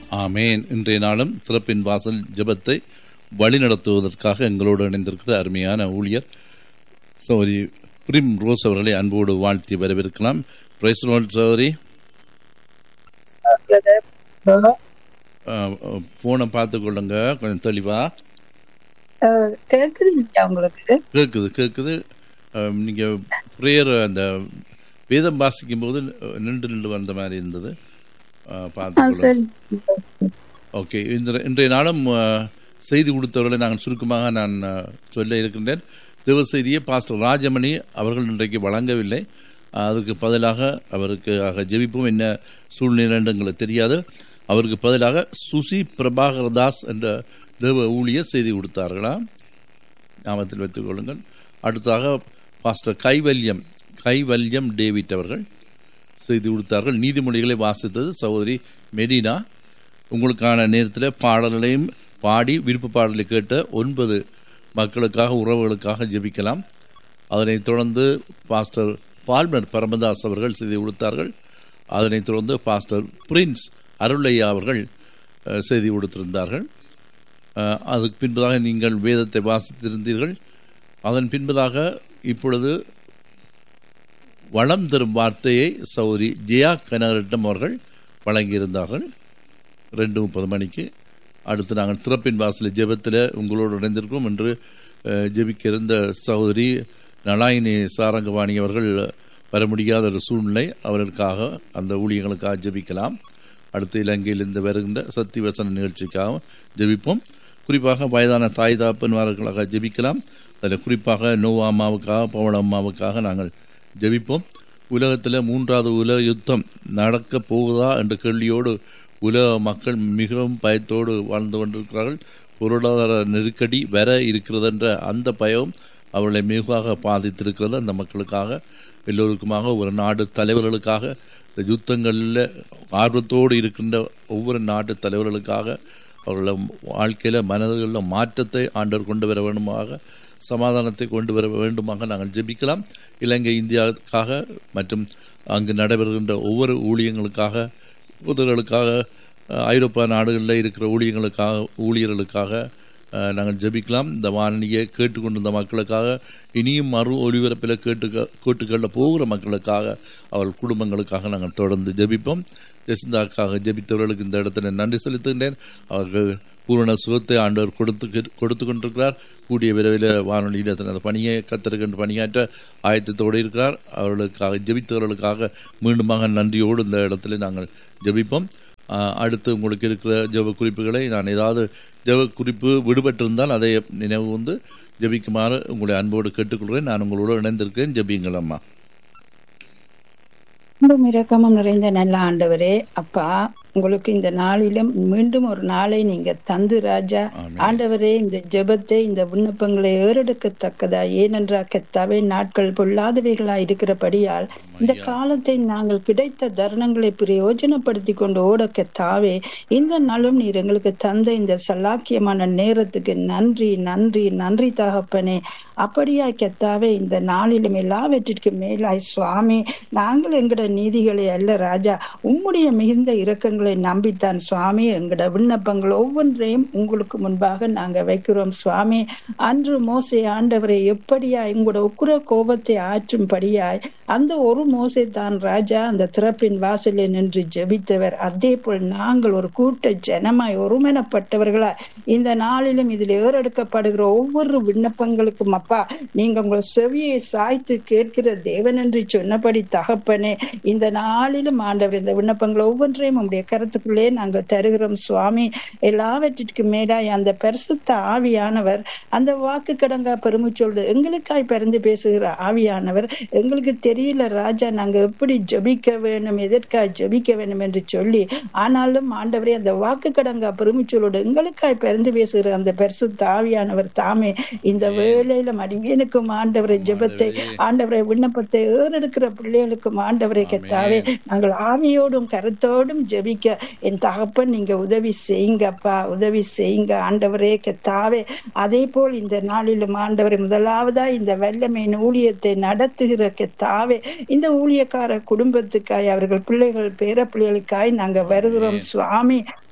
ஆமேன் இன்றைய நாளும் திறப்பின் வாசல் ஜெபத்தை வழிநடத்துவதற்காக எங்களோடு இணைந்திருக்கிற அருமையான ஊழியர் சௌரி பிரிம் ரோஸ் அவர்களை அன்போடு வாழ்த்தி வரவேற்கலாம் பிரைஸ் சௌரி போனை பார்த்து கொள்ளுங்க கொஞ்சம் தெளிவா அஹ், கேக்குது இல்லையா உங்களுக்கு கேட்குது கேட்குது அஹ், நீங்க ப்ரேயர் அந்த வேதம் வாசிக்கும் போது நின்று நின்று வந்த மாதிரி இருந்தது அஹ், ஆ, பார்த்து கொள்ளுங்க. சரி ஓகே இந்த இன்றைய நாளும் அஹ், செய்தி கொடுத்தவர்களை நான் சுருக்கமாக நான் அஹ், சொல்ல இருக்கின்றேன் தேவ செய்தியை பாஸ்டர் ராஜமணி அவர்கள் இன்றைக்கு வழங்கவில்லை அதுக்கு பதிலாக அவருக்கு ஆக ஜெபிப்போம் என்ன சூழ்நிலை என்று எங்களுக்கு தெரியாது அவருக்கு பதிலாக சுசி பிரபாகர் தாஸ் என்ற தேவ ஊழியர் செய்தி கொடுத்தார்களா ஞாபகத்தில் வைத்துக் கொள்ளுங்கள் அடுத்ததாக பாஸ்டர் கைவல்யம் கைவல்யம் டேவிட் அவர்கள் செய்தி கொடுத்தார்கள் நீதிமொழிகளை வாசித்தது சகோதரி மெரினா உங்களுக்கான நேரத்தில் பாடல்களையும் பாடி விருப்ப பாடலை கேட்ட ஒன்பது மக்களுக்காக உறவுகளுக்காக ஜெபிக்கலாம் அதனைத் தொடர்ந்து பாஸ்டர் பால்மர் பரமதாஸ் அவர்கள் செய்தி கொடுத்தார்கள் அதனைத் தொடர்ந்து பாஸ்டர் பிரின்ஸ் அருளையா அவர்கள் அஹ், செய்தி கொடுத்திருந்தார்கள் அஹ், அதுக்கு பின்பதாக நீங்கள் வேதத்தை வாசித்திருந்தீர்கள் அதன் பின்பதாக இப்பொழுது வளம் தரும் வார்த்தையை சௌரி ஜெயா கனகரட்டம் அவர்கள் வழங்கியிருந்தார்கள் ரெண்டு முப்பது மணிக்கு அடுத்து நாங்கள் திறப்பின் வாசல் ஜெபத்தில் உங்களோடு இணைந்திருக்கோம் என்று அஹ், ஜெபிக்க இருந்த சகோதரி நலாயினி சாரங்கவாணி அவர்கள் வர முடியாத ஒரு சூழ்நிலை அவர்களுக்காக அந்த ஊழியர்களுக்காக ஜெபிக்கலாம் அடுத்து இலங்கையிலிருந்து வருகின்ற சத்திவசன நிகழ்ச்சிக்காக ஜெபிப்போம் குறிப்பாக வயதான தாய் தாப்பன்மார்களுக்காக ஜெபிக்கலாம் அதில் குறிப்பாக நோவா அம்மாவுக்காக பவள அம்மாவுக்காக நாங்கள் ஜெபிப்போம் உலகத்தில் மூன்றாவது உலக யுத்தம் நடக்க போகுதா என்ற கேள்வியோடு உலக மக்கள் மிகவும் பயத்தோடு வாழ்ந்து கொண்டிருக்கிறார்கள் பொருளாதார நெருக்கடி வர இருக்கிறது என்ற அந்த பயம் அவர்களை மிகுவாக பாதித்திருக்கிறது அந்த மக்களுக்காக எல்லோருக்குமாக ஒரு நாடு தலைவர்களுக்காக இந்த யுத்தங்களில் ஆர்வத்தோடு இருக்கின்ற ஒவ்வொரு நாட்டு தலைவர்களுக்காக அவர்கள வாழ்க்கையில் மனதில் மாற்றத்தை ஆண்டவர் கொண்டு வர வேண்டுமாக சமாதானத்தை கொண்டு வர வேண்டுமாக நாங்கள் ஜெபிக்கலாம் இலங்கை இந்தியாவுக்காக மற்றும் அங்கு நடைபெறுகின்ற ஒவ்வொரு ஊழியங்களுக்காக புதர்களுக்காக அஹ், ஐரோப்பா நாடுகளில் இருக்கிற ஊழியங்களுக்காக ஊழியர்களுக்காக அஹ், நாங்கள் ஜெபிக்கலாம் இந்த வானொலியை கேட்டுக்கொண்டிருந்த மக்களுக்காக இனியும் மறு ஒளிபரப்பில் கேட்டு கேட்டுக்கொள்ள போகிற மக்களுக்காக அவள் குடும்பங்களுக்காக நாங்கள் தொடர்ந்து ஜெபிப்போம் ஜெசிந்தாக்காக ஜெபித்தவர்களுக்கு இந்த இடத்துல நன்றி செலுத்துகின்றேன் அவர்கள் பூரண சுகத்தை ஆண்டவர் கொடுத்து கொடுத்து கொண்டிருக்கிறார் கூடிய விரைவில் வானொலியில் தனது பணியை கத்திருக்கின்ற பணியாற்ற ஆயத்தத்தோடு இருக்கிறார் அவர்களுக்காக ஜெபித்தவர்களுக்காக மீண்டுமாக நன்றியோடு இந்த இடத்துல நாங்கள் ஜெபிப்போம் ஆஹ், அடுத்து உங்களுக்கு இருக்கிற ஜெப குறிப்புகளை நான் ஏதாவது ஜெப குறிப்பு விடுபட்டிருந்தால் அதை நினைவு வந்து ஜெபிக்குமாறு உங்களை அன்போடு கேட்டுக்கொள்கிறேன் நான் உங்களோடு இணைந்திருக்கிறேன் ஜெபியுங்கள் அம்மா அன்பும் இரக்கமும் நிறைந்த நல்ல ஆண்டவரே அப்பா உங்களுக்கு இந்த நாளிலும் மீண்டும் ஒரு நாளை நீங்க தந்து ராஜா ஆமென். ஆண்டவரே இந்த ஜெபத்தை இந்த விண்ணப்பங்களை ஏறெடுக்கத்தக்கதா ஏனென்றா கெத்தாவே நாட்கள் பொல்லாதவைகளா இருக்கிறபடியால் இந்த காலத்தை நாங்கள் கிடைத்த தருணங்களை பிரயோஜனப்படுத்தி கொண்டு ஓட கெத்தாவே இந்த நாளும் நீர் எங்களுக்கு தந்த இந்த சல்லாக்கியமான நேரத்துக்கு நன்றி நன்றி நன்றி தகப்பனே அப்படியாய் கெத்தாவே இந்த நாளிலும் எல்லாவற்றிற்கு மேலாய் சுவாமி நாங்கள் எங்கட நீதிகளை அல்ல ராஜா உம்முடைய மிகுந்த இரக்கங்களை நம்பித்தான் சுவாமி எங்கட விண்ணப்பங்கள் ஒவ்வொன்றையும் உங்களுக்கு முன்பாக நாங்க வைக்கிறோம் சுவாமி அன்று மோசே ஆண்டவரை எப்படியா உங்களோட உக்குர கோபத்தை ஆற்றும்படியாய் அந்த ஒரு மோசே தான் ராஜா அந்த திறப்பின் வாசலில் நின்று ஜெபித்தவர் அதே போல் நாங்கள் ஒரு கூட்ட ஜனமாய் ஒருமனப்பட்டவர்களாய் இந்த நாளிலும் இதில் ஏறெடுக்கப்படுகிற ஒவ்வொரு விண்ணப்பங்களுக்கும் அப்பா நீங்க உங்கள் செவியை சாய்த்து கேட்கிற தேவன் என்று சொன்னபடி தகப்பனே இந்த நாளிலும் ஆண்டவர் இந்த விண்ணப்பங்கள் ஒவ்வொன்றையும் உங்களுடைய கருத்துக்குள்ளே நாங்கள் தருகிறோம் சுவாமி எல்லாவற்றிற்கு மேலாய் அந்த பரிசுத்த ஆவியானவர் அந்த வாக்கு கடங்கா பெருமிச்சொல்லு எங்களுக்காய் பிறந்து பேசுகிற ஆவியானவர் எங்களுக்கு தெரியல ராஜா நாங்க எப்படி ஜெபிக்க வேணும் எதற்காய் ஜெபிக்க வேண்டும் என்று சொல்லி ஆனாலும் ஆண்டவரே அந்த வாக்கு கடங்கா பெருமிச்சொல்லோடு எங்களுக்காய் பிறந்து பேசுகிற அந்த பரிசுத்த ஆவியானவர் தாமே இந்த வேளையில அடியனுக்கும் ஆண்டவரை ஜெபத்தை ஆண்டவரை விண்ணப்பத்தை ஏறெடுக்கிற பிள்ளைகளுக்கும் ஆண்டவரை கத்தாவே நாங்கள் ஆவியோடும் கருத்தோடும் ஜெபிக்க என் தகப்பன் நீங்க உதவி செய்யுங்கப்பா உதவி செய்யுங்க ஆண்டவரே கத்தாவே அதே போல் இந்த நாளிலும் ஆண்டவரை முதலாவதா இந்த வல்லமையின் ஊழியத்தை நடத்துகிற கத்தாவே இந்த ஊழியக்கார குடும்பத்துக்காய் அவர்கள் பிள்ளைகள் பேர பிள்ளைகளுக்காய் நாங்க வருகிறோம் சுவாமி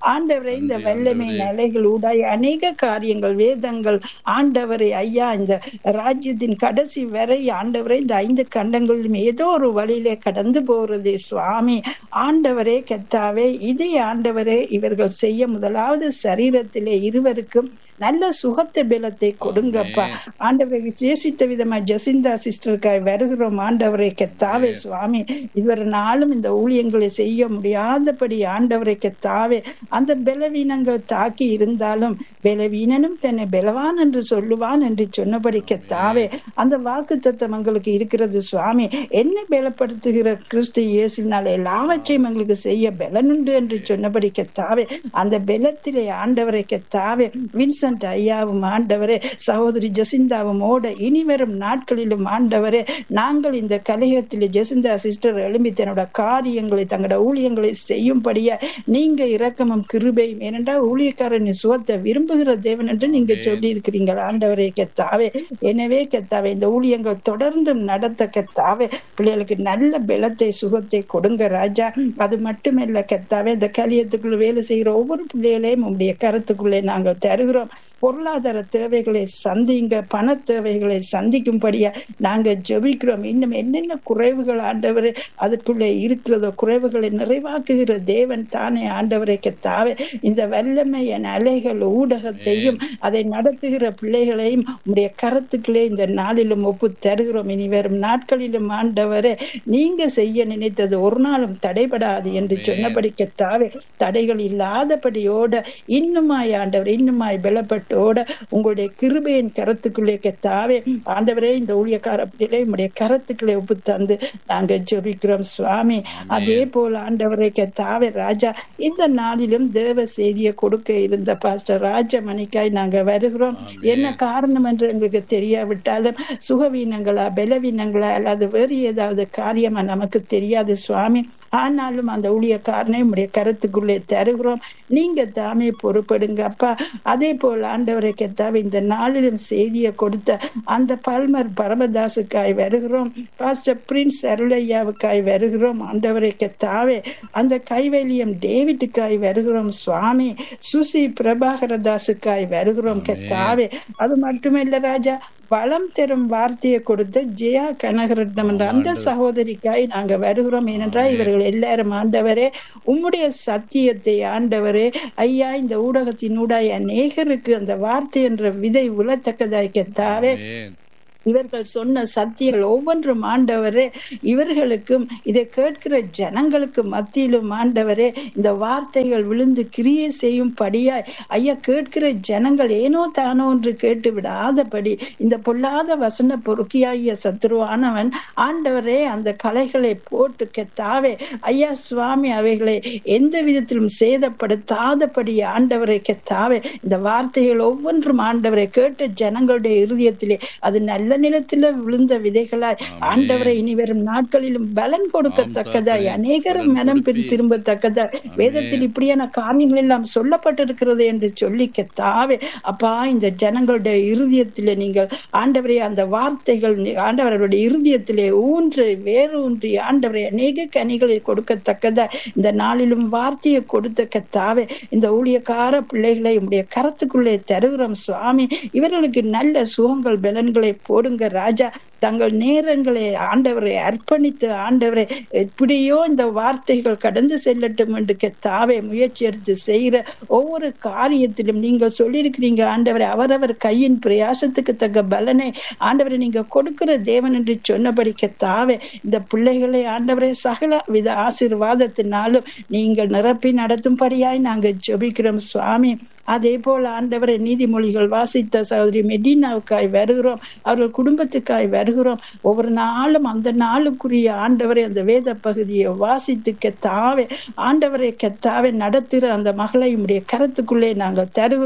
ஆண்டவரை இந்த வல்லமை நிலைகள் ஊடாய் அநேக காரியங்கள் வேதங்கள் ஆண்டவரை ஐயா இந்த ராஜ்யத்தின் கடைசி வரை ஆண்டவரை இந்த ஐந்து கண்டங்களிலும் ஏதோ ஒரு வழியிலே கடந்து போறது சுவாமி ஆண்டவரே கத்தாவே இதே ஆண்டவரே இவர்கள் செய்ய முதலாவது சரீரத்திலே இருவருக்கும் நல்ல சுகத்த பலத்தை கொடுங்கப்பா ஆண்டவரை விசேஷித்த விதமா ஜசிந்தா சிஸ்டருக்காய் வருகிறோம் ஆண்டவரை கெத்தாவே சுவாமி இதுவரை நாளும் இந்த ஊழியங்களை செய்ய முடியாதபடி ஆண்டவரை கெத்தாவே அந்த பலவீனங்கள் தாக்கி இருந்தாலும் பலவீனனும் தன்னை பலவான் என்று சொல்லுவான் என்று சொன்னபடி கெத்தாவே அந்த வாக்கு தத்துவம் எங்களுக்கு இருக்கிறது சுவாமி என்ன பலப்படுத்துகிற கிறிஸ்து இயேசுனால எல்லாவற்றையும் எங்களுக்கு செய்ய பலனுண்டு என்று சொன்னபடி கெத்தாவே அந்த பலத்திலே ஆண்டவரை கெத்தாவே வின்ச வின்சென்ட் ஐயாவும் ஆண்டவரே சகோதரி ஜசிந்தாவும் ஓட இனி வரும் நாட்களிலும் ஆண்டவரே நாங்கள் இந்த கலையத்தில் ஜசிந்தா சிஸ்டர் எழும்பி தன்னோட காரியங்களை தங்களோட ஊழியங்களை செய்யும்படியா நீங்க இரக்கமும் கிருபையும் ஏனென்றால் ஊழியக்காரன் சுகத்தை விரும்புகிற தேவன் என்று நீங்க சொல்லி இருக்கிறீங்க ஆண்டவரே கெத்தாவே எனவே கெத்தாவே இந்த ஊழியங்கள் தொடர்ந்து நடத்த கெத்தாவே பிள்ளைகளுக்கு நல்ல பலத்தை சுகத்தை கொடுங்க ராஜா அது மட்டுமல்ல கெத்தாவே இந்த கலியத்துக்குள்ள வேலை செய்கிற ஒவ்வொரு பிள்ளைகளையும் உங்களுடைய கருத்துக்குள்ளே நாங்கள் தருகிறோம் பொருளாதார தேவைகளை சந்திங்க பண தேவைகளை சந்திக்கும்படியா நாங்க ஜெபிக்கிறோம் இன்னும் என்னென்ன குறைவுகள் ஆண்டவரே அதற்குள்ளே இருக்கிறதோ குறைவுகளை நிறைவாக்குகிற தேவன் தானே ஆண்டவரை கத்தாவே இந்த வல்லமையின் அலைகள் ஊடகத்தையும் அதை நடத்துகிற பிள்ளைகளையும் உடைய கருத்துக்களே இந்த நாளிலும் ஒப்பு தருகிறோம் இனி வரும் நாட்களிலும் ஆண்டவரே நீங்க செய்ய நினைத்தது ஒரு நாளும் தடைபடாது என்று சொன்னபடி கத்தாவே தடைகள் இல்லாதபடியோட இன்னுமாய் ஆண்டவர் இன்னுமாய் பலப்பட்டோட உங்களுடைய கிருபையின் கரத்துக்குள்ளே கெத்தாவே ஆண்டவரே இந்த ஊழியக்கார பிள்ளை உங்களுடைய கரத்துக்களை ஒப்பு தந்து நாங்க ஜெபிக்கிறோம் சுவாமி அதே போல ஆண்டவரை கெத்தாவே ராஜா இந்த நாளிலும் தேவ செய்தியை கொடுக்க இருந்த பாஸ்டர் ராஜமணிக்காய் நாங்க வருகிறோம் என்ன காரணம் என்று எங்களுக்கு தெரியாவிட்டாலும் சுகவீனங்களா பலவீனங்களா அல்லது வேறு ஏதாவது காரியமா நமக்கு தெரியாது சுவாமி ஆனாலும் அந்த ஊழியக்காரனை உடைய கருத்துக்குள்ளே தருகிறோம் நீங்க தாமே பொறுப்படுங்க அப்பா அதே போல் ஆண்டவரை கெத்தாவை இந்த நாளிலும் செய்தியை கொடுத்த அந்த பல்மர் பரமதாசுக்காய் வருகிறோம் பாஸ்டர் பிரின்ஸ் அருளையாவுக்காய் வருகிறோம் ஆண்டவரை கெத்தாவே அந்த கைவேலியம் டேவிட்டுக்காய் வருகிறோம் சுவாமி சுசி பிரபாகரதாசுக்காய் வருகிறோம் கெத்தாவே அது மட்டுமல்ல ராஜா வளம் தரும் வார்த்தையை கொடுத்த ஜெயா கனகரட்னம் என்ற அந்த சகோதரிக்காய் நாங்க வருகிறோம் ஏனென்றால் இவர்கள் எல்லாரும் ஆண்டவரே உம்முடைய சத்தியத்தை ஆண்டவரே ஐயா இந்த ஊடகத்தின் ஊடாய் அநேகருக்கு அந்த வார்த்தை என்ற விதை உலத்தக்கதாய் கெத்தாவே இவர்கள் சொன்ன சத்தியங்கள் ஒவ்வொன்றும் ஆண்டவரே இவர்களுக்கும் இதை கேட்கிற ஜனங்களுக்கு மத்தியிலும் ஆண்டவரே இந்த வார்த்தைகள் விழுந்து கிரியை செய்யும் படியாய் ஐயா கேட்கிற ஜனங்கள் ஏனோ தானோ என்று கேட்டு விடாதபடி இந்த பொல்லாத வசன பொறுக்கியாகிய சத்துருவானவன் ஆண்டவரே அந்த கலைகளை போட்டு கெத்தாவே ஐயா சுவாமி அவைகளை எந்த விதத்திலும் சேதப்படுத்தாதபடி ஆண்டவரை கெத்தாவே இந்த வார்த்தைகள் ஒவ்வொன்றும் ஆண்டவரை கேட்ட ஜனங்களுடைய இருதயத்திலே அது நல்ல நிலத்துல விழுந்த விதைகளாய் ஆண்டவரை இனி வரும் நாட்களிலும் பலன் கொடுக்கத்தக்கதாய் அநேகரும் மனம் திரும்பத்தக்கதாய் வேதத்தில் இப்படியான காரியங்கள் எல்லாம் சொல்லப்பட்டிருக்கிறது என்று சொல்லி கெத்தாவே அப்பா இந்த ஜனங்களுடைய இருதயத்திலே நீங்கள் ஆண்டவரை அந்த வார்த்தைகள் ஆண்டவர்களுடைய இருதயத்திலே ஊன்று வேறு ஊன்றி ஆண்டவரை அநேக கனிகளை கொடுக்கத்தக்கதா இந்த நாளிலும் வார்த்தையை கொடுத்த கத்தாவே இந்த ஊழியக்கார பிள்ளைகளை உடைய கரத்துக்குள்ளே தருகிறோம் சுவாமி இவர்களுக்கு நல்ல சுகங்கள் பலன்களை போடுங்க ராஜா தங்கள் நேரங்களை ஆண்டவரை அர்ப்பணித்து ஆண்டவரை எப்படியோ இந்த வார்த்தைகள் கடந்து செல்லட்டும் என்று கெத்தாவே முயற்சி எடுத்து செய்கிற ஒவ்வொரு காரியத்திலும் நீங்கள் சொல்லியிருக்கிறீங்க ஆண்டவரை அவரவர் கையின் பிரயாசத்துக்கு தக்க பலனை ஆண்டவரை நீங்க கொடுக்கிற தேவன் என்று சொன்னபடி கெத்தாவே இந்த பிள்ளைகளை ஆண்டவரை சகல வித ஆசீர்வாதத்தினாலும் நீங்கள் நிரப்பி நடத்தும்படியாய் நாங்கள் ஜெபிக்கிறோம் சுவாமி அதே போல ஆண்டவரை நீதிமொழிகள் வாசித்த சகோதரி மெடினாவுக்காய் வருகிறோம் அவர்கள் குடும்பத்துக்காய் வருகிறோம் ஒவ்வொரு நாளும் அந்த நாளுக்குரிய ஆண்டவரை அந்த வேத பகுதியை வாசித்து கெத்தாவே ஆண்டவரை கெத்தாவே நடத்துகிற அந்த மகளை உடைய கரத்துக்குள்ளே நாங்கள் தருகிறோம்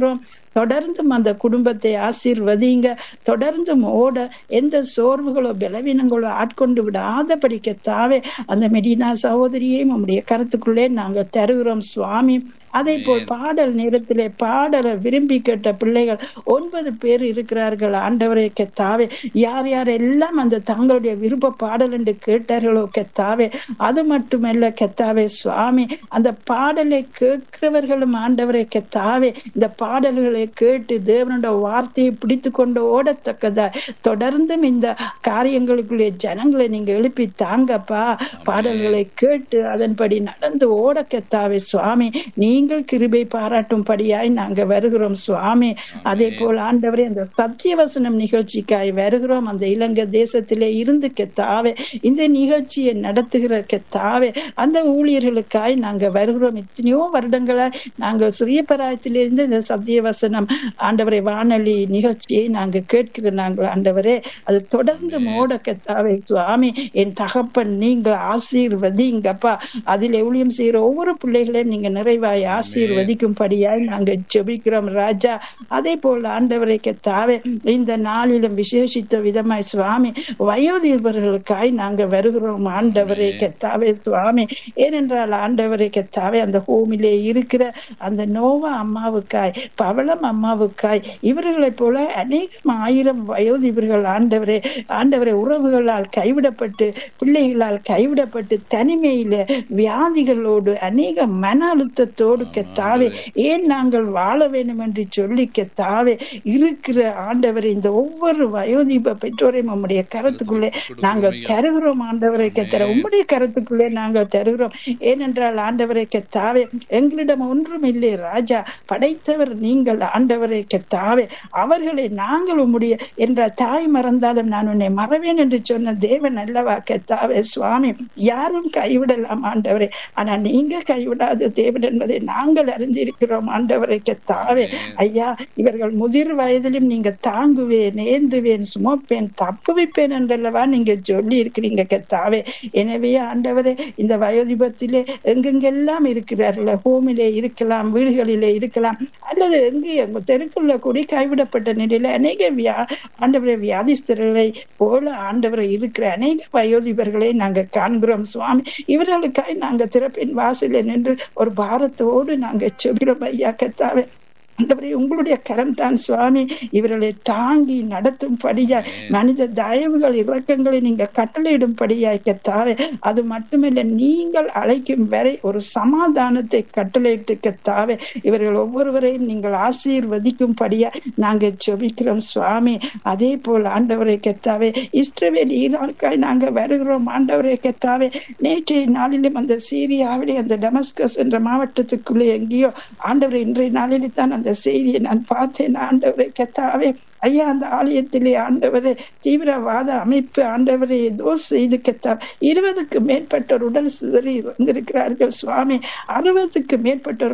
தொடர்ந்தும் அந்த குடும்பத்தை ஆசீர்வதிங்க தொடர்ந்தும் ஓட எந்த சோர்வுகளோ பலவீனங்களோ ஆட்கொண்டு விடாதபடி கத்தாவே அந்த மெடினா சகோதரியையும் உம்முடைய கருத்துக்குள்ளே நாங்கள் தருகிறோம் சுவாமி அதே போல் பாடல் நேரத்திலே பாடலை விரும்பி கேட்ட பிள்ளைகள் ஒன்பது பேர் இருக்கிறார்கள் ஆண்டவரே கெத்தாவே யார் யார் எல்லாம் அந்த தங்களுடைய விருப்ப பாடல் என்று கேட்டார்களோ கெத்தாவே அது மட்டுமல்ல கெத்தாவே சுவாமி அந்த பாடலை கேட்கிறவர்களும் ஆண்டவரே கெத்தாவே இந்த பாடல்களை கேட்டு தேவனோட வார்த்தையை பிடித்து கொண்டு ஓடத்தக்கதா தொடர்ந்தும் இந்த காரியங்களுக்குள்ளே ஜனங்களை நீங்க எழுப்பி தாங்கப்பா பாடல்களை கேட்டு அதன்படி நடந்து ஓட கெத்தாவே சுவாமி நீ நீங்கள் கிருபை பாராட்டும்படியாய் நாங்க வருகிறோம் சுவாமி அதே போல் ஆண்டவரே அந்த சத்தியவசனம் நிகழ்ச்சிக்காய் வருகிறோம் அந்த இலங்கை தேசத்திலே இருந்து கெத்தாவே இந்த நிகழ்ச்சியை நடத்துகிற கெத்தாவே அந்த ஊழியர்களுக்காய் நாங்க வருகிறோம் எத்தனையோ வருடங்களாய் நாங்கள் சிறிய பராயத்திலிருந்து இந்த சத்தியவசனம் ஆண்டவரை வானொலி நிகழ்ச்சியை நாங்க கேட்கிற நாங்கள் ஆண்டவரே அது தொடர்ந்து மோட கெத்தாவே சுவாமி என் தகப்பன் நீங்கள் ஆசீர்வதிங்கப்பா அதில் ஊழியம் செய்யற ஒவ்வொரு பிள்ளைகளையும் நீங்க நிறைவாய் ஆசீர்வதிக்கும்படியாய் நாங்க ஜெபிக்கிறோம் ராஜா அதே போல் ஆண்டவரை கத்தாவே இந்த நாளிலும் விசேஷித்த விதமாய் சுவாமி வயோதிபர்களுக்காய் நாங்க வருகிறோம் ஆண்டவரை கத்தாவே சுவாமி ஏனென்றால் ஆண்டவரை கத்தாவே அந்த ஹோமிலே இருக்கிற அந்த நோவா அம்மாவுக்காய் பவளம் அம்மாவுக்காய் இவர்களைப் போல அநேகம் ஆயிரம் வயோதிபர்கள் ஆண்டவரே ஆண்டவரை உறவுகளால் கைவிடப்பட்டு பிள்ளைகளால் கைவிடப்பட்டு தனிமையில வியாதிகளோடு அநேக மன அழுத்தத்தோடு கத்தாவே ஏன் நாங்கள் வாழ வேண்டும் என்று சொல்லி கத்தாவே இருக்கிற ஆண்டவர் இந்த ஒவ்வொரு வயோதிப பெற்றோரையும் உம்முடைய கருத்துக்குள்ளே நாங்கள் தருகிறோம் ஆண்டவரை கத்தர உம்முடைய கருத்துக்குள்ளே நாங்கள் தருகிறோம் ஏனென்றால் ஆண்டவரை கத்தாவே எங்களிடம் ஒன்றும் இல்லை ராஜா படைத்தவர் நீங்கள் ஆண்டவரை கத்தாவே அவர்களை நாங்கள் உம்முடைய என்ற தாய் மறந்தாலும் நான் உன்னை மறவேன் என்று சொன்ன தேவன் அல்லவா கத்தாவே சுவாமி யாரும் கைவிடலாம் ஆண்டவரே ஆனா நீங்க கைவிடாத தேவன் என்பதை நாங்கள் அறிந்திருக்கிறோம் ஆண்டவரை கத்தாவே ஐயா இவர்கள் முதிர் வயதிலும் நீங்க தாங்குவேன் ஏந்துவேன் சுமப்பேன் தப்புவிப்பேன் என்றல்லவா நீங்க சொல்லி இருக்கிறீங்க கத்தாவே எனவே ஆண்டவரே இந்த வயோதிபத்திலே எங்கெங்கெல்லாம் இருக்கிறார்கள் ஹோமிலே இருக்கலாம் வீடுகளிலே இருக்கலாம் அல்லது எங்கே தெருக்குள்ள கூடி கைவிடப்பட்ட நிலையில அநேக வியா ஆண்டவரை வியாதிஸ்தர்களை போல ஆண்டவரை இருக்கிற அநேக வயோதிபர்களை நாங்க காண்கிறோம் சுவாமி இவர்களுக்காய் நாங்க திறப்பின் வாசல நின்று ஒரு பாரத்தோடு நாங்க செபிக்கிறோம் ஐயா கத்தாவே ஆண்டவரே உங்களுடைய கரம் தான் சுவாமி இவர்களை தாங்கி நடத்தும்படியாய் மனித தயவுகள் இறக்கங்களை நீங்க கட்டளையிடும்படியாய் கத்தாவே அது மட்டுமில்ல நீங்கள் அழைக்கும் வரை ஒரு சமாதானத்தை கட்டளையிட்டு கத்தாவே இவர்கள் ஒவ்வொருவரையும் நீங்கள் ஆசீர்வதிக்கும்படியா நாங்க ஜெபிக்கிறோம் சுவாமி அதே போல் ஆண்டவரை கத்தாவே இஸ்ரவேல் ஈராக்காய் நாங்க வருகிறோம் ஆண்டவரை கத்தாவே நேற்றைய நாளிலும் அந்த சீரியாவிலே அந்த டமஸ்கஸ் என்ற மாவட்டத்துக்குள்ளே எங்கேயோ ஆண்டவரை இன்றைய நாளிலே தான் அந்த செய்தியை நான் பார்த்தேன் ஆண்டவரை கத்தாவே ஐயா அந்த ஆலயத்திலே ஆண்டவரே தீவிரவாத அமைப்பு ஆண்டவரை ஏதோ செய்து கத்தார் இருபதுக்கு மேற்பட்டோர் உடல் சிதறி வந்திருக்கிறார்கள் சுவாமி அறுபதுக்கு மேற்பட்டோர்